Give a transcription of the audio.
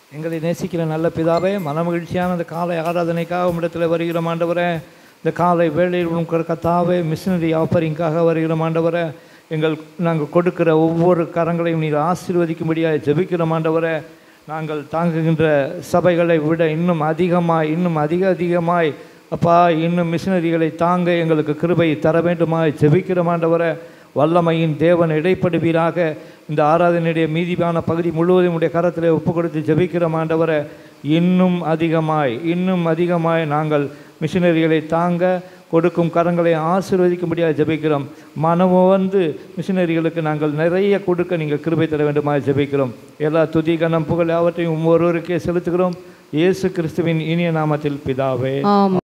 எங்களை நேசிக்கிற நல்ல பிதாவே மனமகிழ்ச்சியான அந்த காலை ஆராதனைக்காக உம்மிடத்தில் வருகிறோம் ஆண்டவரே இந்த காலை வேளையில் உங்கள் கத்தாவே மிஷினரி ஆஃபரிங்காக வருகிறோம் ஆண்டவரே எங்கள் நாங்கள் கொடுக்கிற ஒவ்வொரு கரங்களையும் நீர் ஆசீர்வதிக்கும்படியாக ஜெபிக்கிறோம் ஆண்டவரே நாங்கள் தாங்குகின்ற சபைகளை விட இன்னும் அதிகமாய் இன்னும் அதிக அதிகமாய் அப்பா இன்னும் மிஷினரிகளை தாங்க எங்களுக்கு கிருபை தர வேண்டுமாய் ஜெபிக்கிறோம் ஆண்டவரே வல்லமையின் தேவன் இடைப்படுவீராக இந்த ஆராதனையுடைய மீதியான பகுதி முழுவதும் உடைய கரத்தில் ஒப்பு கொடுத்து ஜெபிக்கிறோம் ஆண்டவரை இன்னும் அதிகமாய் இன்னும் அதிகமாய் நாங்கள் மிஷினரிகளை தாங்க கொடுக்கும் கரங்களை ஆசீர்வதிக்கும்படியாக ஜெபிக்கிறோம் மனமோ வந்து மிஷினரிகளுக்கு நாங்கள் நிறைய கொடுக்க நீங்கள் கிருபை தர வேண்டுமாய் ஜெபிக்கிறோம் எல்லா துதி கனம் புகழ் யாவற்றையும் ஒருவருக்கே செலுத்துகிறோம் இயேசு கிறிஸ்துவின் இனிய நாமத்தில் பிதாவே ஆம்